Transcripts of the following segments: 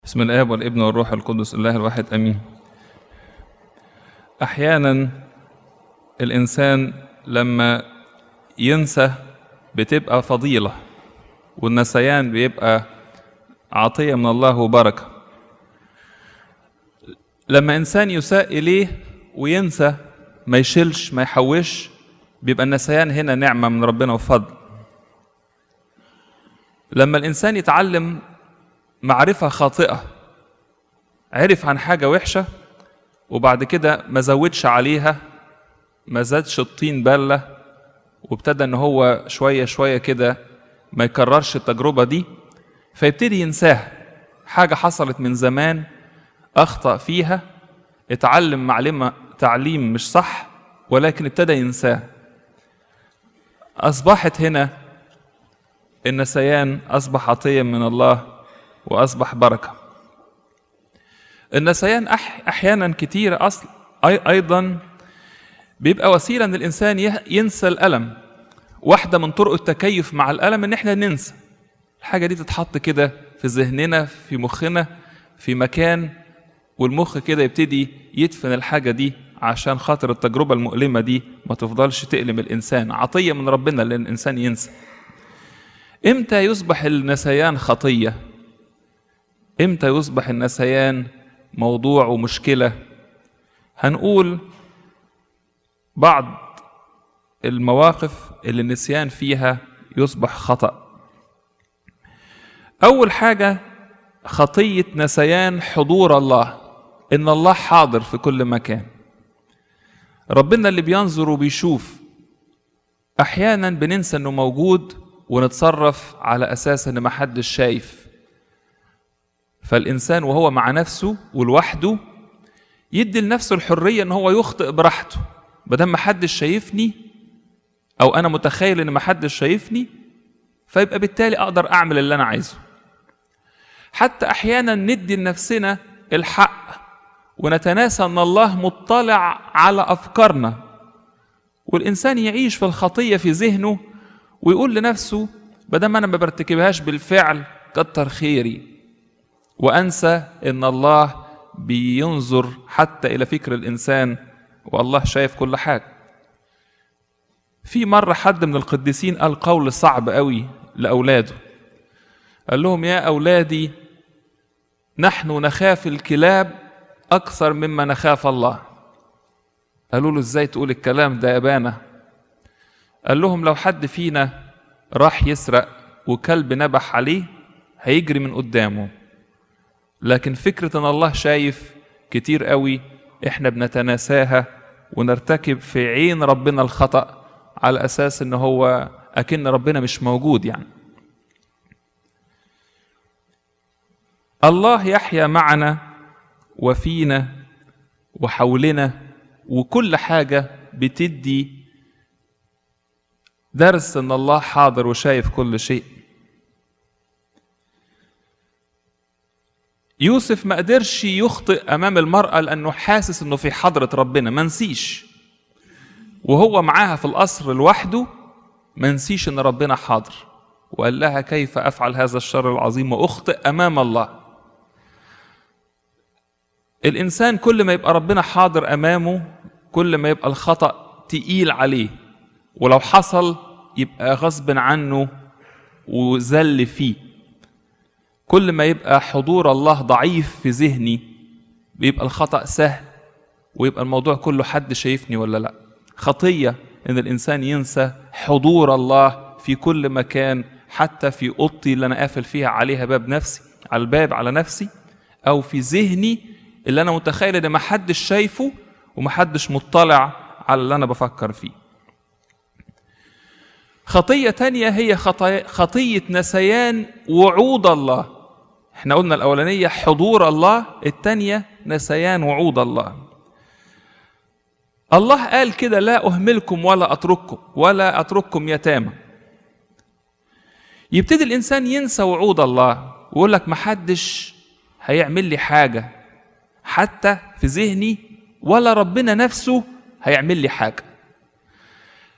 بسم الآب والابن والروح القدس الله الواحد أمين أحيانا الإنسان لما ينسى بتبقى فضيلة والنسيان بيبقى عطية من الله وبركة لما إنسان يساء إليه وينسى ما يشيلش ما يحوش بيبقى النسيان هنا نعمة من ربنا وفضل لما الإنسان يتعلم معرفة خاطئة عرف عن حاجة وحشة وبعد كده ما زودش عليها ما زادش الطين بلة وابتدى ان هو شوية شوية كده ما يكررش التجربة دي فيبتدي ينساها حاجة حصلت من زمان أخطأ فيها اتعلم معلمة تعليم مش صح ولكن ابتدى ينساها أصبحت هنا النسيان أصبح عطية من الله وأصبح بركة النسيان أح أحيانا كتير أصل أي أيضا بيبقى وسيلة إن الإنسان ينسى الألم واحدة من طرق التكيف مع الألم إن إحنا ننسى الحاجة دي تتحط كده في ذهننا في مخنا في مكان والمخ كده يبتدي يدفن الحاجة دي عشان خاطر التجربة المؤلمة دي ما تفضلش تألم الإنسان عطية من ربنا لأن الإنسان ينسى إمتى يصبح النسيان خطية إمتى يصبح النسيان موضوع ومشكلة هنقول بعض المواقف اللي النسيان فيها يصبح خطأ أول حاجة خطية نسيان حضور الله إن الله حاضر في كل مكان ربنا اللي بينظر وبيشوف أحيانا بننسى إنه موجود ونتصرف على أساس إن محدش شايف فالإنسان وهو مع نفسه ولوحده يدي لنفسه الحرية إن هو يخطئ براحته بدل محدش شايفني أو أنا متخيل إن محدش شايفني فيبقى بالتالي أقدر أعمل اللي أنا عايزه حتى أحيانا ندي لنفسنا الحق ونتناسى أن الله مطلع على أفكارنا والإنسان يعيش في الخطية في ذهنه ويقول لنفسه بدل ما أنا ما برتكبهاش بالفعل كتر خيري وأنسى أن الله بينظر حتى إلى فكر الإنسان والله شايف كل حاجة في مرة حد من القديسين قال قول صعب قوي لأولاده قال لهم يا أولادي نحن نخاف الكلاب أكثر مما نخاف الله قالوا له إزاي تقول الكلام ده يا بانا قال لهم لو حد فينا راح يسرق وكلب نبح عليه هيجري من قدامه لكن فكرة ان الله شايف كتير قوي احنا بنتناساها ونرتكب في عين ربنا الخطأ على اساس ان هو اكن ربنا مش موجود يعني الله يحيا معنا وفينا وحولنا وكل حاجة بتدي درس ان الله حاضر وشايف كل شيء يوسف ما قدرش يخطئ امام المراه لانه حاسس انه في حضره ربنا ما نسيش وهو معاها في القصر لوحده ما نسيش ان ربنا حاضر وقال لها كيف افعل هذا الشر العظيم واخطئ امام الله الانسان كل ما يبقى ربنا حاضر امامه كل ما يبقى الخطا تقيل عليه ولو حصل يبقى غصب عنه وذل فيه كل ما يبقى حضور الله ضعيف في ذهني بيبقى الخطأ سهل ويبقى الموضوع كله حد شايفني ولا لا خطية إن الإنسان ينسى حضور الله في كل مكان حتى في أوضتي اللي أنا قافل فيها عليها باب نفسي على الباب على نفسي أو في ذهني اللي أنا متخيل إن محدش شايفه ومحدش مطلع على اللي أنا بفكر فيه خطية تانية هي خطية, خطية نسيان وعود الله احنا قلنا الأولانية حضور الله التانية نسيان وعود الله الله قال كده لا أهملكم ولا أترككم ولا أترككم يتامى يبتدي الإنسان ينسى وعود الله ويقول لك محدش هيعمل لي حاجة حتى في ذهني ولا ربنا نفسه هيعمل لي حاجة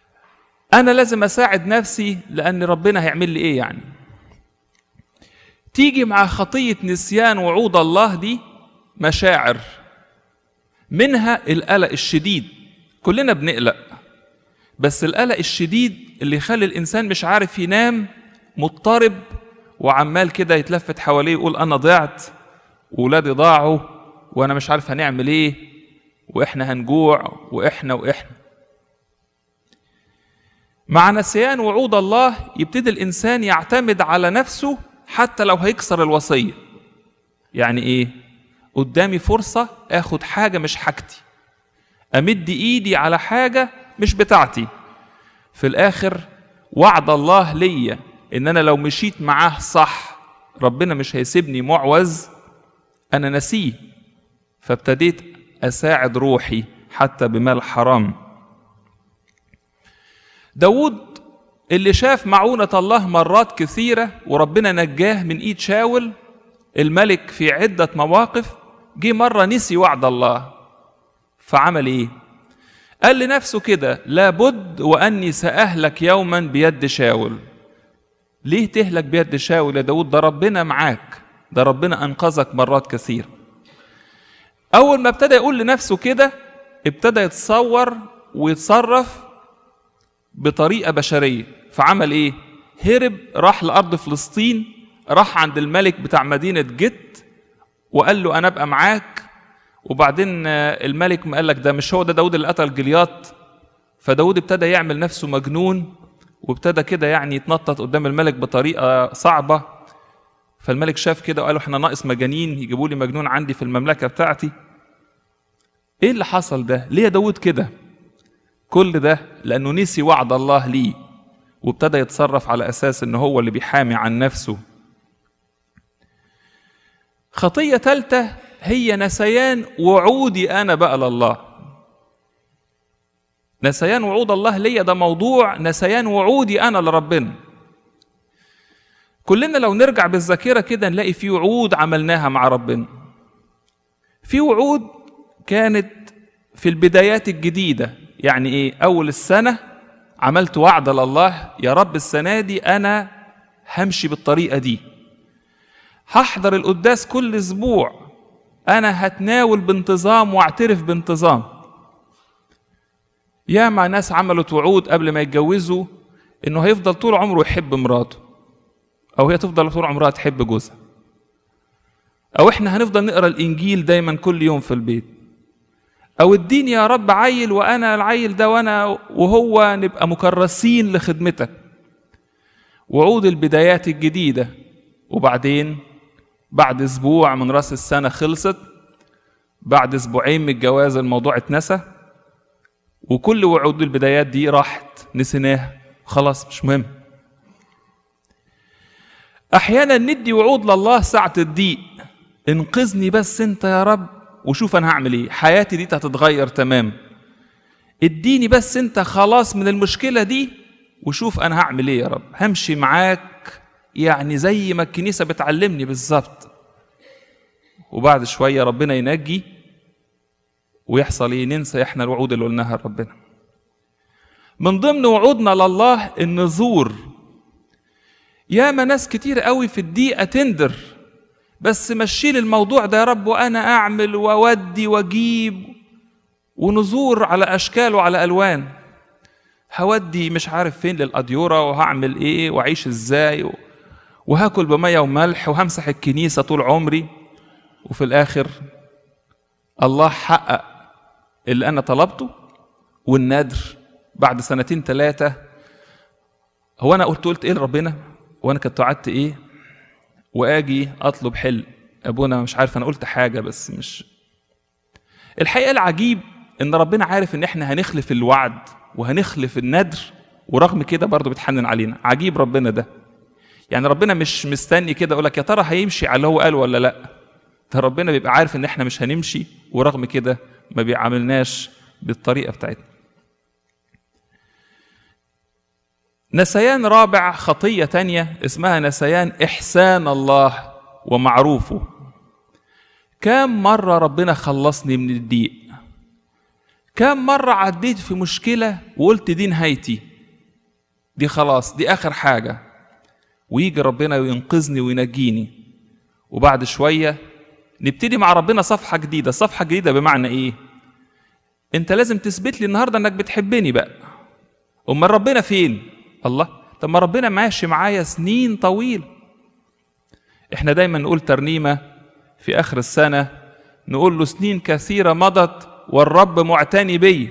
أنا لازم أساعد نفسي لأن ربنا هيعمل لي إيه يعني تيجي مع خطية نسيان وعود الله دي مشاعر منها القلق الشديد كلنا بنقلق بس القلق الشديد اللي يخلي الإنسان مش عارف ينام مضطرب وعمال كده يتلفت حواليه يقول أنا ضعت وولادي ضاعوا وأنا مش عارف هنعمل إيه وإحنا هنجوع وإحنا وإحنا مع نسيان وعود الله يبتدي الإنسان يعتمد على نفسه حتى لو هيكسر الوصية يعني إيه؟ قدامي فرصة آخد حاجة مش حاجتي أمد إيدي على حاجة مش بتاعتي في الآخر وعد الله ليا إن أنا لو مشيت معاه صح ربنا مش هيسيبني معوز أنا نسيه فابتديت أساعد روحي حتى بمال حرام داود اللي شاف معونة الله مرات كثيرة وربنا نجاه من إيد شاول الملك في عدة مواقف جه مرة نسي وعد الله فعمل إيه؟ قال لنفسه كده لابد وأني سأهلك يوما بيد شاول ليه تهلك بيد شاول يا داود ده ربنا معاك ده ربنا أنقذك مرات كثيرة أول ما ابتدى يقول لنفسه كده ابتدى يتصور ويتصرف بطريقة بشرية فعمل إيه؟ هرب راح لأرض فلسطين راح عند الملك بتاع مدينة جت وقال له أنا أبقى معاك وبعدين الملك ما قال لك ده مش هو ده داود اللي قتل جلياط فداود ابتدى يعمل نفسه مجنون وابتدى كده يعني يتنطط قدام الملك بطريقة صعبة فالملك شاف كده وقال له احنا ناقص مجانين يجيبوا لي مجنون عندي في المملكة بتاعتي ايه اللي حصل ده ليه يا داود كده كل ده لأنه نسي وعد الله ليه وابتدى يتصرف على أساس إن هو اللي بيحامي عن نفسه خطية ثالثة هي نسيان وعودي أنا بقى لله نسيان وعود الله ليا ده موضوع نسيان وعودي أنا لربنا كلنا لو نرجع بالذاكرة كده نلاقي في وعود عملناها مع ربنا في وعود كانت في البدايات الجديدة يعني ايه اول السنه عملت وعد لله يا رب السنه دي انا همشي بالطريقه دي هحضر القداس كل اسبوع انا هتناول بانتظام واعترف بانتظام يا مع ناس عملت وعود قبل ما يتجوزوا انه هيفضل طول عمره يحب مراته او هي تفضل طول عمرها تحب جوزها او احنا هنفضل نقرا الانجيل دايما كل يوم في البيت او اديني يا رب عيل وانا العيل ده وانا وهو نبقى مكرسين لخدمتك وعود البدايات الجديده وبعدين بعد اسبوع من راس السنه خلصت بعد اسبوعين من الجواز الموضوع اتنسى وكل وعود البدايات دي راحت نسيناها خلاص مش مهم احيانا ندي وعود لله ساعه الضيق انقذني بس انت يا رب وشوف انا هعمل ايه حياتي دي هتتغير تمام اديني بس انت خلاص من المشكله دي وشوف انا هعمل ايه يا رب همشي معاك يعني زي ما الكنيسه بتعلمني بالظبط وبعد شويه ربنا ينجي ويحصل ايه ننسى احنا الوعود اللي قلناها لربنا من ضمن وعودنا لله النذور ياما ناس كتير قوي في الدقيقه تندر بس مشي لي الموضوع ده يا رب وانا اعمل واودي واجيب ونزور على اشكال وعلى الوان هودي مش عارف فين للاديوره وهعمل ايه واعيش ازاي وهاكل بميه وملح وهمسح الكنيسه طول عمري وفي الاخر الله حقق اللي انا طلبته والنذر بعد سنتين ثلاثه هو انا قلت قلت ايه لربنا وانا كنت وعدت ايه واجي اطلب حل ابونا مش عارف انا قلت حاجه بس مش الحقيقه العجيب ان ربنا عارف ان احنا هنخلف الوعد وهنخلف الندر ورغم كده برضه بيتحنن علينا عجيب ربنا ده يعني ربنا مش مستني كده يقول لك يا ترى هيمشي على اللي هو قال ولا لا ده ربنا بيبقى عارف ان احنا مش هنمشي ورغم كده ما بيعاملناش بالطريقه بتاعتنا نسيان رابع خطية تانية اسمها نسيان إحسان الله ومعروفه كم مرة ربنا خلصني من الضيق كم مرة عديت في مشكلة وقلت دي نهايتي دي خلاص دي آخر حاجة ويجي ربنا وينقذني وينجيني وبعد شويه نبتدي مع ربنا صفحه جديده صفحه جديده بمعنى ايه انت لازم تثبت لي النهارده انك بتحبني بقى امال ربنا فين الله طب ما ربنا ماشي معايا سنين طويله احنا دايما نقول ترنيمه في اخر السنه نقول له سنين كثيره مضت والرب معتني بي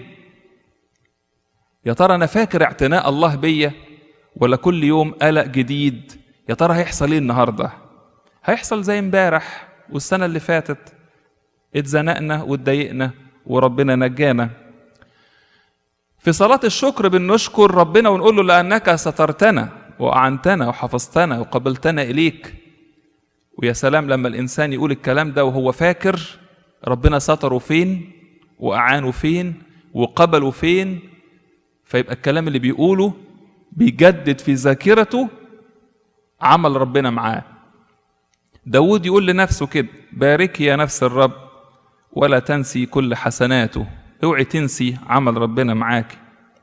يا ترى انا فاكر اعتناء الله بيا ولا كل يوم قلق جديد يا ترى هيحصل ايه النهارده هيحصل زي امبارح والسنه اللي فاتت اتزنقنا واتضايقنا وربنا نجانا في صلاة الشكر بنشكر ربنا ونقول له لأنك سترتنا وأعنتنا وحفظتنا وقبلتنا إليك ويا سلام لما الإنسان يقول الكلام ده وهو فاكر ربنا ستره فين وأعانه فين وقبله فين فيبقى الكلام اللي بيقوله بيجدد في ذاكرته عمل ربنا معاه داود يقول لنفسه كده باركي يا نفس الرب ولا تنسي كل حسناته اوعي تنسي عمل ربنا معاك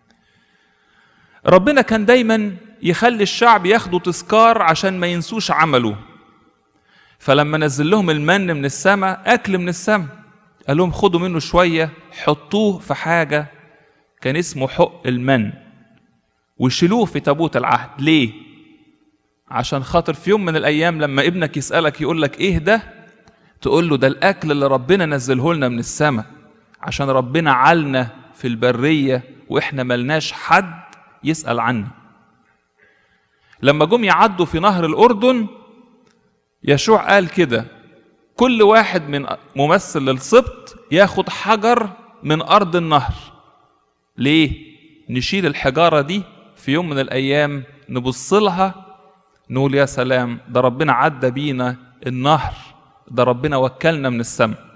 ربنا كان دايما يخلي الشعب ياخدوا تذكار عشان ما ينسوش عمله فلما نزل لهم المن من السماء اكل من السماء قال لهم خدوا منه شويه حطوه في حاجه كان اسمه حق المن وشيلوه في تابوت العهد ليه عشان خاطر في يوم من الايام لما ابنك يسالك يقول لك ايه ده تقول له ده الاكل اللي ربنا نزله لنا من السماء عشان ربنا عالنا في البريه واحنا ملناش حد يسال عنه لما جم يعدوا في نهر الاردن يشوع قال كده كل واحد من ممثل للسبط ياخد حجر من ارض النهر ليه نشيل الحجاره دي في يوم من الايام نبص لها نقول يا سلام ده ربنا عدى بينا النهر ده ربنا وكلنا من السماء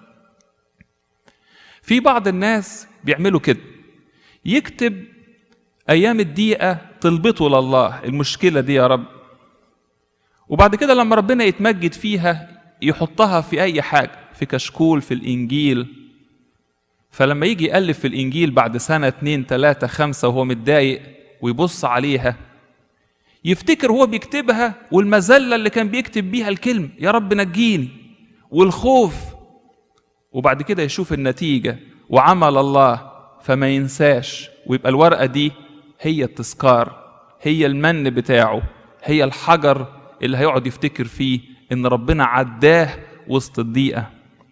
في بعض الناس بيعملوا كده يكتب ايام الدقيقه طلبته لله المشكله دي يا رب وبعد كده لما ربنا يتمجد فيها يحطها في اي حاجه في كشكول في الانجيل فلما يجي يألف في الانجيل بعد سنه اتنين تلاته خمسه وهو متضايق ويبص عليها يفتكر هو بيكتبها والمذله اللي كان بيكتب بيها الكلمه يا رب نجيني والخوف وبعد كده يشوف النتيجه وعمل الله فما ينساش ويبقى الورقه دي هي التذكار هي المن بتاعه هي الحجر اللي هيقعد يفتكر فيه ان ربنا عداه وسط الضيقه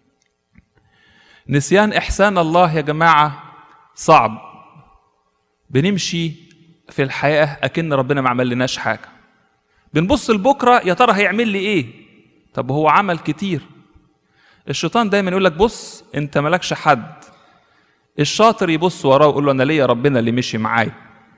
نسيان احسان الله يا جماعه صعب بنمشي في الحياه اكن ربنا ما عمل لناش حاجه بنبص لبكره يا ترى هيعمل لي ايه طب هو عمل كتير الشيطان دايما يقول لك بص انت مالكش حد الشاطر يبص وراه ويقول له انا ليا ربنا اللي مشي معايا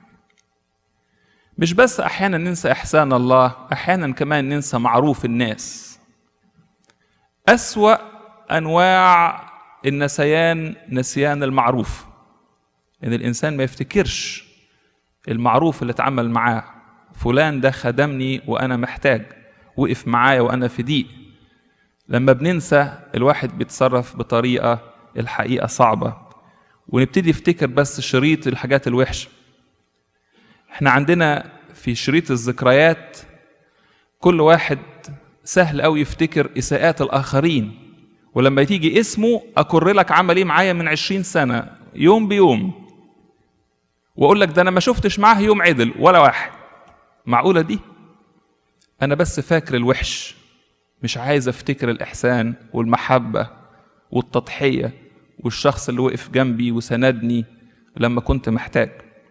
مش بس احيانا ننسى احسان الله احيانا كمان ننسى معروف الناس اسوا انواع النسيان نسيان المعروف ان الانسان ما يفتكرش المعروف اللي اتعمل معاه فلان ده خدمني وانا محتاج وقف معايا وانا في ضيق لما بننسى الواحد بيتصرف بطريقه الحقيقه صعبه ونبتدي نفتكر بس شريط الحاجات الوحشه احنا عندنا في شريط الذكريات كل واحد سهل قوي يفتكر اساءات الاخرين ولما تيجي اسمه اكر لك عمل ايه معايا من عشرين سنه يوم بيوم واقول لك ده انا ما شفتش معاه يوم عدل ولا واحد معقوله دي انا بس فاكر الوحش مش عايز افتكر الاحسان والمحبه والتضحيه والشخص اللي وقف جنبي وسندني لما كنت محتاج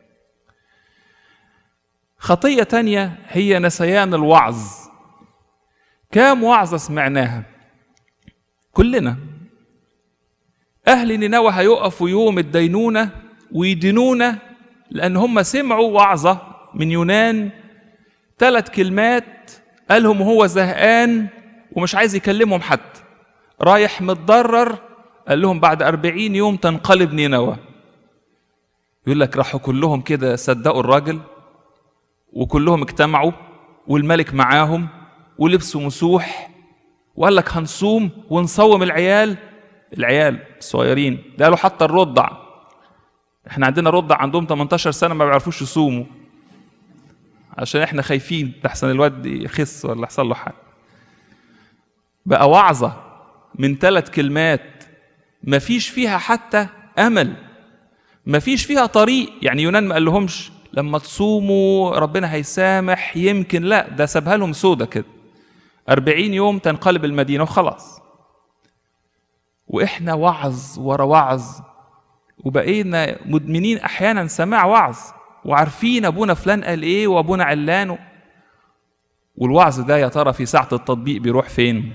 خطيه تانيه هي نسيان الوعظ كام وعظه سمعناها كلنا اهل نينوى هيقفوا يوم الدينونه ويدينونا لان هم سمعوا وعظه من يونان ثلاث كلمات قالهم وهو زهقان ومش عايز يكلمهم حد رايح متضرر قال لهم بعد أربعين يوم تنقلب نينوى يقول لك راحوا كلهم كده صدقوا الراجل وكلهم اجتمعوا والملك معاهم ولبسوا مسوح وقال لك هنصوم ونصوم العيال العيال الصغيرين ده قالوا حتى الرضع احنا عندنا رضع عندهم 18 سنه ما بيعرفوش يصوموا عشان احنا خايفين لحسن الواد يخس ولا يحصل له حاجه بقى وعظة من ثلاث كلمات مفيش فيها حتى أمل مفيش فيها طريق يعني يونان ما قال لهمش لما تصوموا ربنا هيسامح يمكن لا ده سابها لهم سودة كده أربعين يوم تنقلب المدينة وخلاص وإحنا وعظ ورا وعظ وبقينا مدمنين أحيانا سماع وعظ وعارفين أبونا فلان قال إيه وأبونا علان والوعظ ده يا ترى في ساعة التطبيق بيروح فين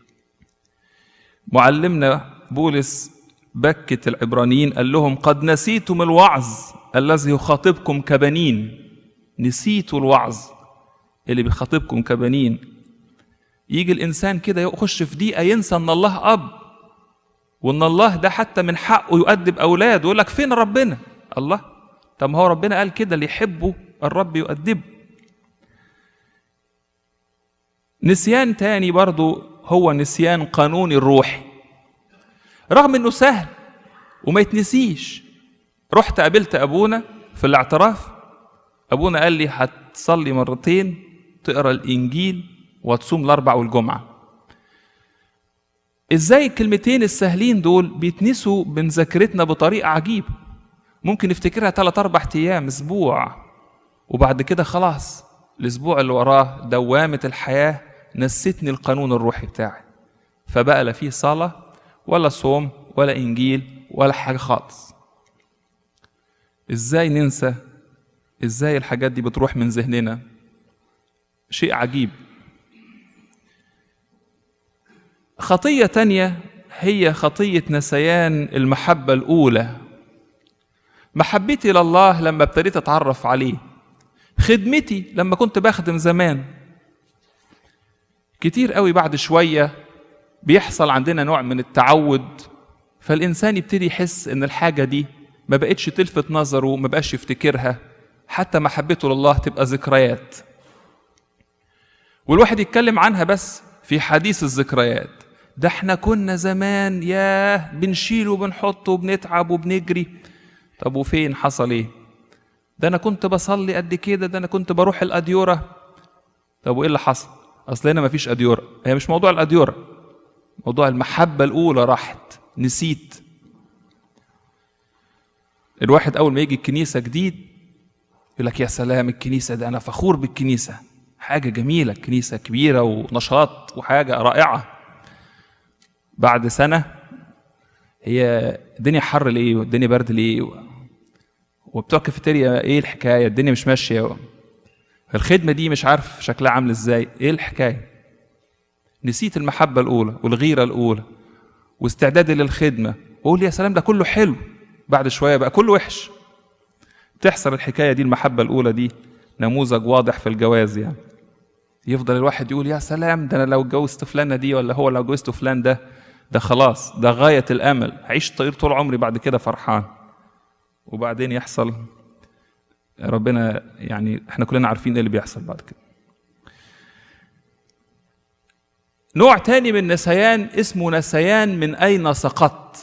معلمنا بولس بكت العبرانيين قال لهم قد نسيتم الوعظ الذي يخاطبكم كبنين نسيتوا الوعظ اللي بيخاطبكم كبنين يجي الانسان كده يخش في دقيقه ينسى ان الله اب وان الله ده حتى من حقه يؤدب اولاده يقول لك فين ربنا الله طب ما هو ربنا قال كده اللي يحبه الرب يؤدبه نسيان تاني برضو هو نسيان قانوني الروحي رغم انه سهل وما يتنسيش رحت قابلت ابونا في الاعتراف ابونا قال لي هتصلي مرتين تقرا الانجيل وتصوم الاربع والجمعه ازاي الكلمتين السهلين دول بيتنسوا من ذاكرتنا بطريقه عجيبه ممكن نفتكرها ثلاث اربع ايام اسبوع وبعد كده خلاص الاسبوع اللي وراه دوامه الحياه نسيتني القانون الروحي بتاعي فبقى لا فيه صلاه ولا صوم ولا انجيل ولا حاجه خالص ازاي ننسى ازاي الحاجات دي بتروح من ذهننا شيء عجيب خطيه تانيه هي خطيه نسيان المحبه الاولى محبتي لله لما ابتديت اتعرف عليه خدمتي لما كنت بخدم زمان كتير قوي بعد شويه بيحصل عندنا نوع من التعود فالانسان يبتدي يحس ان الحاجه دي ما بقتش تلفت نظره ما بقاش يفتكرها حتى محبته لله تبقى ذكريات والواحد يتكلم عنها بس في حديث الذكريات ده احنا كنا زمان ياه بنشيل وبنحط وبنتعب وبنجري طب وفين حصل ايه ده انا كنت بصلي قد كده ده انا كنت بروح الاديوره طب وايه اللي حصل اصل هنا مفيش اديوره هي مش موضوع الاديوره موضوع المحبه الاولى راحت نسيت الواحد اول ما يجي الكنيسه جديد يقول لك يا سلام الكنيسه ده انا فخور بالكنيسه حاجه جميله الكنيسه كبيره ونشاط وحاجه رائعه بعد سنه هي الدنيا حر ليه والدنيا برد ليه وبتوع الكافيتيريا ايه الحكايه الدنيا مش ماشيه الخدمه دي مش عارف شكلها عامل ازاي ايه الحكايه نسيت المحبه الاولى والغيره الاولى واستعدادي للخدمه واقول يا سلام ده كله حلو بعد شويه بقى كله وحش تحصل الحكايه دي المحبه الاولى دي نموذج واضح في الجواز يعني يفضل الواحد يقول يا سلام ده انا لو اتجوزت فلانه دي ولا هو لو اتجوزت فلان ده ده خلاص ده غايه الامل هعيش طير طول عمري بعد كده فرحان وبعدين يحصل ربنا يعني احنا كلنا عارفين ايه اللي بيحصل بعد كده نوع تاني من النسيان اسمه نسيان من اين سقطت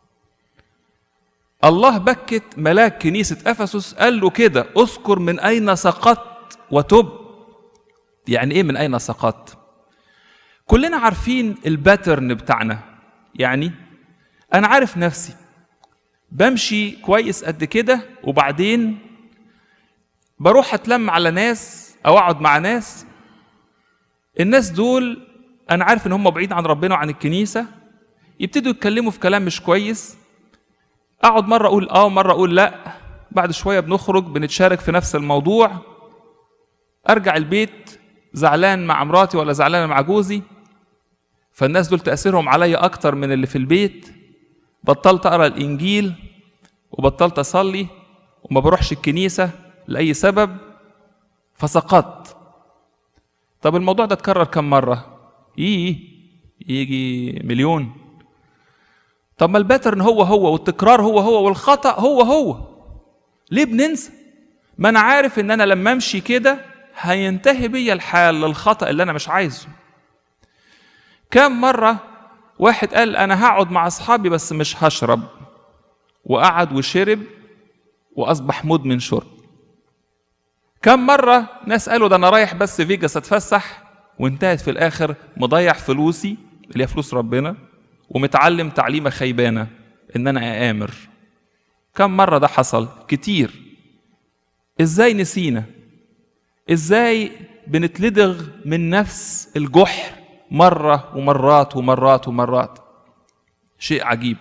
الله بكت ملاك كنيسة أفسس قال له كده اذكر من أين سقطت وتب يعني إيه من أين سقطت كلنا عارفين الباترن بتاعنا يعني أنا عارف نفسي بمشي كويس قد كده وبعدين بروح أتلم على ناس أو أقعد مع ناس الناس دول أنا عارف إن هم بعيد عن ربنا وعن الكنيسة يبتدوا يتكلموا في كلام مش كويس اقعد مره اقول اه ومره اقول لا بعد شويه بنخرج بنتشارك في نفس الموضوع ارجع البيت زعلان مع مراتي ولا زعلان مع جوزي فالناس دول تاثيرهم عليا اكتر من اللي في البيت بطلت اقرا الانجيل وبطلت اصلي وما بروحش الكنيسه لاي سبب فسقطت طب الموضوع ده اتكرر كم مره ايه يجي مليون طب ما الباترن هو هو والتكرار هو هو والخطأ هو هو ليه بننسى ما انا عارف ان انا لما امشي كده هينتهي بيا الحال للخطأ اللي انا مش عايزه كم مرة واحد قال انا هقعد مع اصحابي بس مش هشرب وقعد وشرب واصبح مدمن شرب كم مرة ناس قالوا ده انا رايح بس فيجاس اتفسح وانتهت في الاخر مضيع فلوسي اللي هي فلوس ربنا ومتعلم تعليمه خيبانه ان انا اامر كم مره ده حصل كتير ازاي نسينا ازاي بنتلدغ من نفس الجحر مره ومرات ومرات ومرات شيء عجيب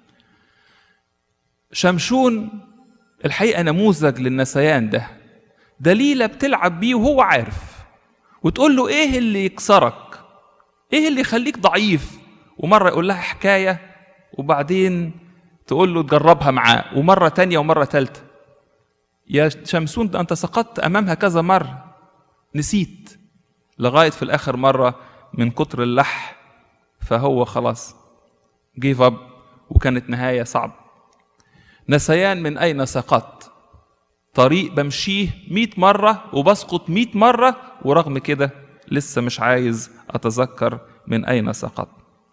شمشون الحقيقه نموذج للنسيان ده دليله بتلعب بيه وهو عارف وتقول له ايه اللي يكسرك ايه اللي يخليك ضعيف ومره يقول لها حكايه وبعدين تقول له تجربها معاه ومره تانية ومره تالتة يا شمسون ده انت سقطت امامها كذا مره نسيت لغايه في الاخر مره من كتر اللح فهو خلاص جيف اب وكانت نهايه صعبه نسيان من اين سقطت طريق بمشيه مئة مرة وبسقط مئة مرة ورغم كده لسه مش عايز أتذكر من أين سقط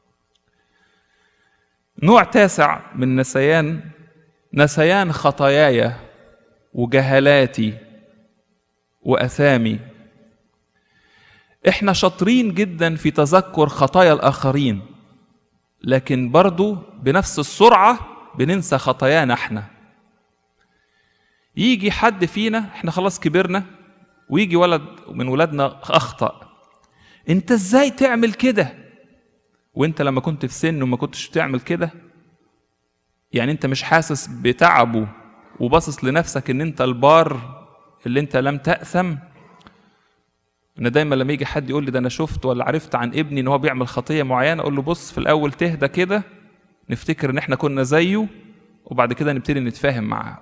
نوع تاسع من نسيان نسيان خطاياي وجهالاتي وأثامي احنا شاطرين جدا في تذكر خطايا الآخرين لكن برضو بنفس السرعة بننسى خطايانا احنا يجي حد فينا احنا خلاص كبرنا ويجي ولد من ولادنا اخطا انت ازاي تعمل كده وانت لما كنت في سن وما كنتش تعمل كده يعني انت مش حاسس بتعبه وباصص لنفسك ان انت البار اللي انت لم تأثم انا دايما لما يجي حد يقول لي ده انا شفت ولا عرفت عن ابني ان هو بيعمل خطيه معينه اقول له بص في الاول تهدى كده نفتكر ان احنا كنا زيه وبعد كده نبتدي نتفاهم معاه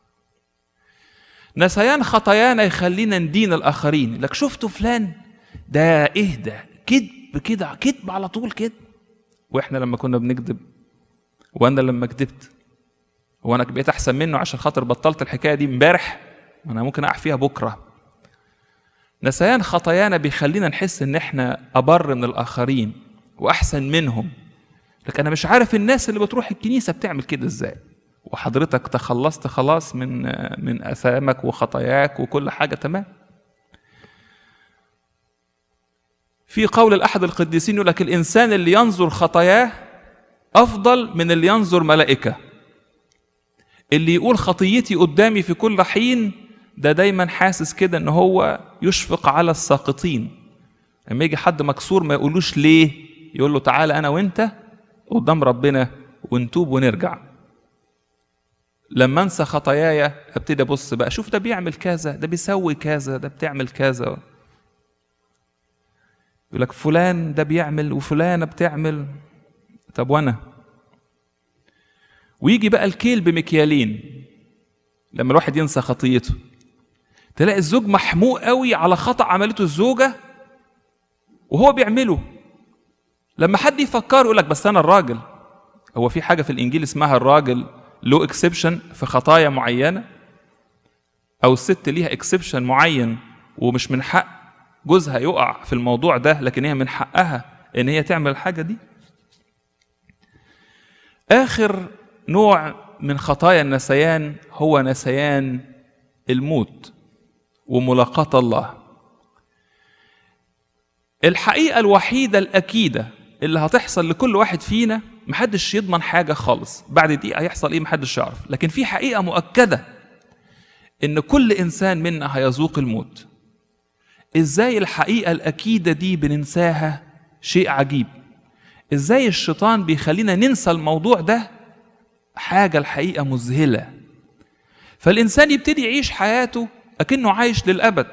نسيان خطايانا يخلينا ندين الاخرين لك شفتوا فلان ده ايه ده كذب كده كذب على طول كده واحنا لما كنا بنكذب وانا لما كذبت هو انا بقيت احسن منه عشان خاطر بطلت الحكايه دي امبارح انا ممكن اقع فيها بكره نسيان خطايانا بيخلينا نحس ان احنا ابر من الاخرين واحسن منهم لكن انا مش عارف الناس اللي بتروح الكنيسه بتعمل كده ازاي وحضرتك تخلصت خلاص من من اثامك وخطاياك وكل حاجه تمام في قول الاحد القديسين يقول لك الانسان اللي ينظر خطاياه افضل من اللي ينظر ملائكه اللي يقول خطيتي قدامي في كل حين ده دايما حاسس كده ان هو يشفق على الساقطين لما يجي حد مكسور ما يقولوش ليه يقول له تعالى انا وانت قدام ربنا ونتوب ونرجع لما انسى خطاياي ابتدي ابص بقى شوف ده بيعمل كذا ده بيسوي كذا ده بتعمل كذا يقول لك فلان ده بيعمل وفلانه بتعمل طب وانا ويجي بقى الكيل بمكيالين لما الواحد ينسى خطيته تلاقي الزوج محموق قوي على خطأ عملته الزوجة وهو بيعمله لما حد يفكر يقول لك بس أنا الراجل هو في حاجة في الإنجيل اسمها الراجل له اكسبشن في خطايا معينة أو الست ليها اكسبشن معين ومش من حق جوزها يقع في الموضوع ده لكن هي من حقها إن هي تعمل الحاجة دي آخر نوع من خطايا النسيان هو نسيان الموت وملاقاة الله الحقيقة الوحيدة الأكيدة اللي هتحصل لكل واحد فينا محدش يضمن حاجة خالص بعد دقيقة هيحصل إيه محدش يعرف لكن في حقيقة مؤكدة إن كل إنسان منا هيذوق الموت إزاي الحقيقة الأكيدة دي بننساها شيء عجيب إزاي الشيطان بيخلينا ننسى الموضوع ده حاجة الحقيقة مذهلة فالإنسان يبتدي يعيش حياته أكنه عايش للأبد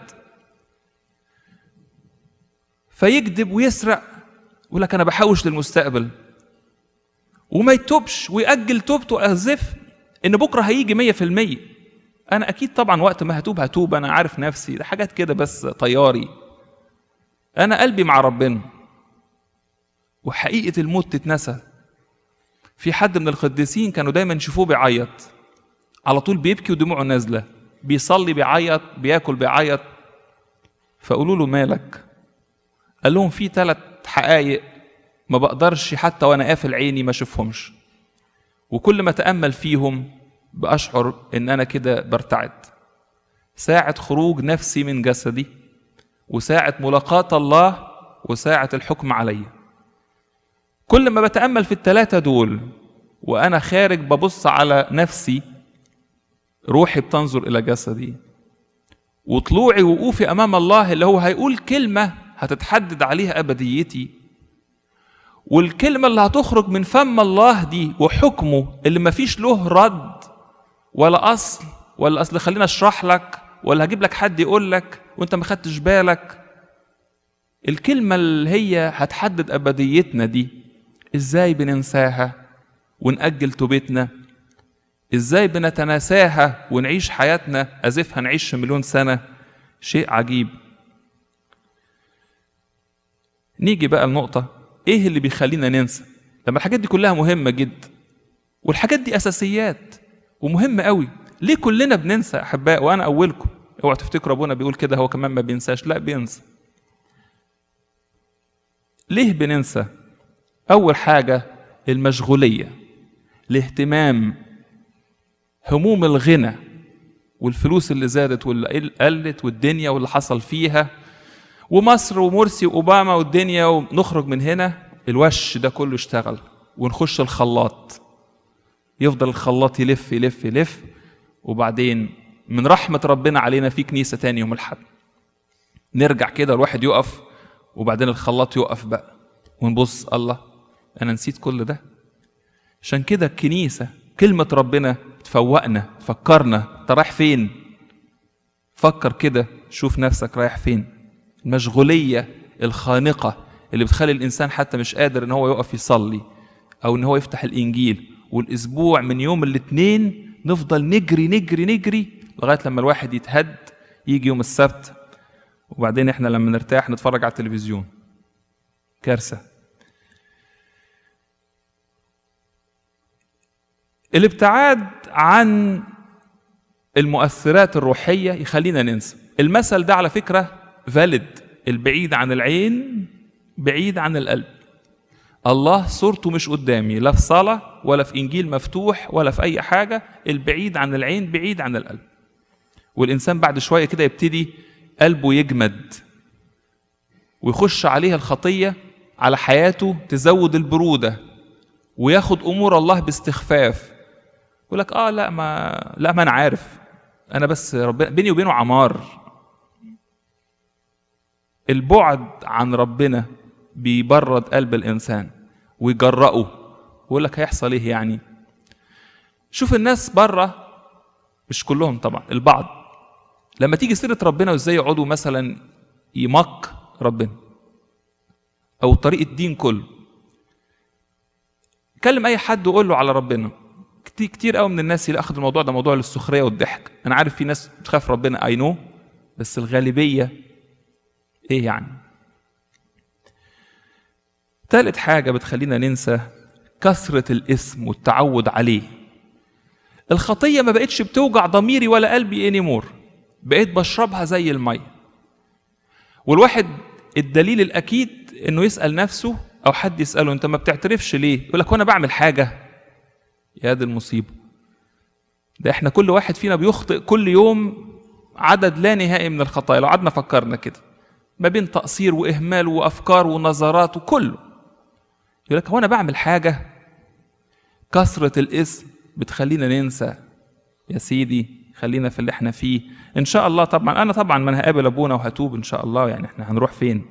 فيكذب ويسرق يقول لك أنا بحوش للمستقبل وما يتوبش ويأجل توبته وأهزف إن بكرة هيجي مية في المية أنا أكيد طبعا وقت ما هتوب هتوب أنا عارف نفسي ده حاجات كده بس طياري أنا قلبي مع ربنا وحقيقة الموت تتنسى في حد من القديسين كانوا دايما يشوفوه بيعيط على طول بيبكي ودموعه نازله بيصلي بيعيط بياكل بيعيط فقولوا له مالك قال لهم في ثلاث حقائق ما بقدرش حتى وانا قافل عيني ما اشوفهمش وكل ما اتامل فيهم باشعر ان انا كده برتعد ساعه خروج نفسي من جسدي وساعه ملاقاه الله وساعه الحكم عليّ كل ما بتامل في الثلاثه دول وانا خارج ببص على نفسي روحي بتنظر الى جسدي وطلوعي وقوفي امام الله اللي هو هيقول كلمه هتتحدد عليها ابديتي والكلمه اللي هتخرج من فم الله دي وحكمه اللي مفيش له رد ولا اصل ولا اصل خلينا اشرح لك ولا هجيب لك حد يقول لك وانت ما خدتش بالك الكلمه اللي هي هتحدد ابديتنا دي ازاي بننساها ونأجل توبتنا ازاي بنتناساها ونعيش حياتنا ازف هنعيش مليون سنه شيء عجيب نيجي بقى النقطه ايه اللي بيخلينا ننسى لما الحاجات دي كلها مهمه جدا والحاجات دي اساسيات ومهمه قوي ليه كلنا بننسى يا احباء وانا اولكم اوعوا تفتكروا ابونا بيقول كده هو كمان ما بينساش لا بينسى ليه بننسى اول حاجه المشغوليه الاهتمام هموم الغنى والفلوس اللي زادت واللي قلت والدنيا واللي حصل فيها ومصر ومرسي واوباما والدنيا ونخرج من هنا الوش ده كله اشتغل ونخش الخلاط يفضل الخلاط يلف يلف يلف وبعدين من رحمة ربنا علينا في كنيسة تاني يوم الحد نرجع كده الواحد يقف وبعدين الخلاط يقف بقى ونبص الله أنا نسيت كل ده عشان كده الكنيسة كلمة ربنا تفوقنا تفكرنا انت رايح فين فكر كده شوف نفسك رايح فين المشغولية الخانقة اللي بتخلي الإنسان حتى مش قادر إن هو يقف يصلي أو إن هو يفتح الإنجيل والأسبوع من يوم الاثنين نفضل نجري نجري نجري لغاية لما الواحد يتهد يجي يوم السبت وبعدين احنا لما نرتاح نتفرج على التلفزيون كارثة الابتعاد عن المؤثرات الروحية يخلينا ننسى المثل ده على فكرة فالid البعيد عن العين بعيد عن القلب الله صورته مش قدامي لا في صلاة ولا في إنجيل مفتوح ولا في أي حاجة البعيد عن العين بعيد عن القلب والإنسان بعد شوية كده يبتدي قلبه يجمد ويخش عليها الخطية على حياته تزود البرودة وياخد أمور الله باستخفاف يقول لك اه لا ما لا ما انا عارف انا بس ربنا بيني وبينه عمار البعد عن ربنا بيبرد قلب الانسان ويجرأه ويقول لك هيحصل ايه يعني شوف الناس بره مش كلهم طبعا البعض لما تيجي سيره ربنا وازاي يقعدوا مثلا يمك ربنا او طريق الدين كله كلم اي حد وقول له على ربنا كتير كتير قوي من الناس اللي اخذوا الموضوع ده موضوع للسخريه والضحك انا عارف في ناس بتخاف ربنا اي نو بس الغالبيه ايه يعني ثالث حاجه بتخلينا ننسى كثره الاسم والتعود عليه الخطيه ما بقتش بتوجع ضميري ولا قلبي انيمور بقيت بشربها زي الميه والواحد الدليل الاكيد انه يسال نفسه او حد يساله انت ما بتعترفش ليه يقول لك وانا بعمل حاجه يا دي المصيبة ده احنا كل واحد فينا بيخطئ كل يوم عدد لا نهائي من الخطايا لو قعدنا فكرنا كده ما بين تقصير واهمال وافكار ونظرات وكله يقول لك هو انا بعمل حاجه كثره الاسم بتخلينا ننسى يا سيدي خلينا في اللي احنا فيه ان شاء الله طبعا انا طبعا ما انا هقابل ابونا وهتوب ان شاء الله يعني احنا هنروح فين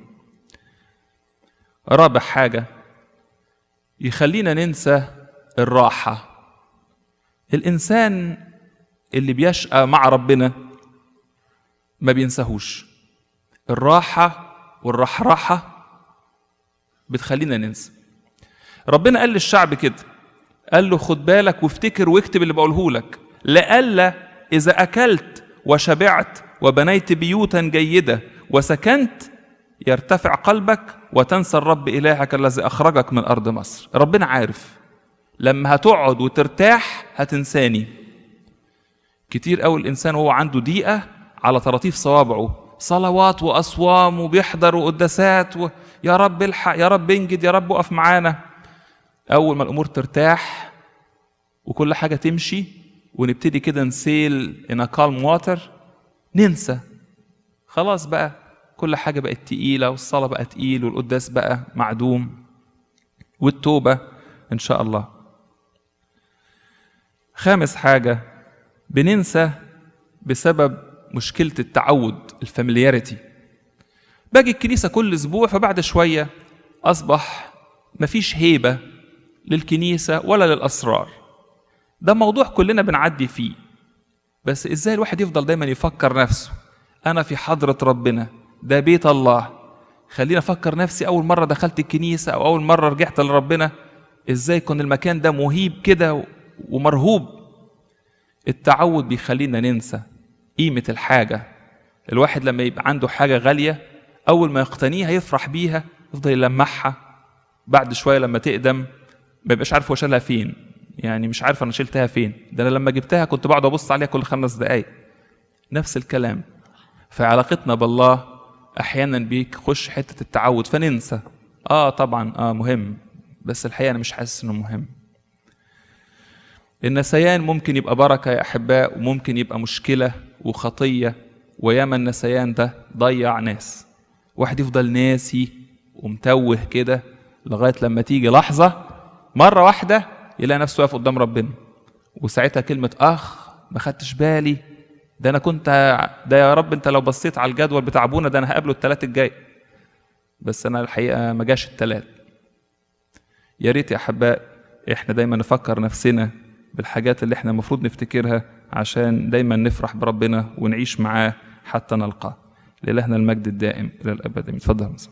رابع حاجه يخلينا ننسى الراحه الانسان اللي بيشقى مع ربنا ما بينساهوش الراحه والرحراحه بتخلينا ننسى ربنا قال للشعب كده قال له خد بالك وافتكر واكتب اللي بقوله لك لئلا اذا اكلت وشبعت وبنيت بيوتا جيده وسكنت يرتفع قلبك وتنسى الرب الهك الذي اخرجك من ارض مصر ربنا عارف لما هتقعد وترتاح هتنساني كتير قوي الانسان وهو عنده ضيقه على طراطيف صوابعه صلوات واصوام وبيحضر وقداسات و... يا رب الحق يا رب انجد يا رب اقف معانا اول ما الامور ترتاح وكل حاجه تمشي ونبتدي كده نسيل ان كالم واتر ننسى خلاص بقى كل حاجه بقت تقيله والصلاه بقى تقيل والقداس بقى معدوم والتوبة إن شاء الله خامس حاجة بننسى بسبب مشكلة التعود الفاميلياريتي باجي الكنيسة كل أسبوع فبعد شوية أصبح مفيش هيبة للكنيسة ولا للأسرار ده موضوع كلنا بنعدي فيه بس إزاي الواحد يفضل دايما يفكر نفسه أنا في حضرة ربنا ده بيت الله خلينا أفكر نفسي أول مرة دخلت الكنيسة أو أول مرة رجعت لربنا إزاي يكون المكان ده مهيب كده ومرهوب التعود بيخلينا ننسى قيمة الحاجة الواحد لما يبقى عنده حاجة غالية أول ما يقتنيها يفرح بيها يفضل يلمعها بعد شوية لما تقدم ما يبقاش عارف هو شالها فين يعني مش عارف أنا شلتها فين ده أنا لما جبتها كنت بقعد أبص عليها كل خمس دقايق نفس الكلام فعلاقتنا بالله أحيانا بيخش حتة التعود فننسى آه طبعا آه مهم بس الحقيقة أنا مش حاسس إنه مهم النسيان ممكن يبقى بركة يا أحباء وممكن يبقى مشكلة وخطية وياما النسيان ده ضيع ناس واحد يفضل ناسي ومتوه كده لغاية لما تيجي لحظة مرة واحدة يلاقي نفسه واقف قدام ربنا وساعتها كلمة أخ ما خدتش بالي ده أنا كنت ده يا رب أنت لو بصيت على الجدول بتاع أبونا ده أنا هقابله التلات الجاي بس أنا الحقيقة ما جاش التلات يا ريت يا أحباء إحنا دايما نفكر نفسنا بالحاجات اللي إحنا المفروض نفتكرها عشان دايما نفرح بربنا ونعيش معاه حتى نلقاه لإلهنا المجد الدائم إلى الأبد اتفضل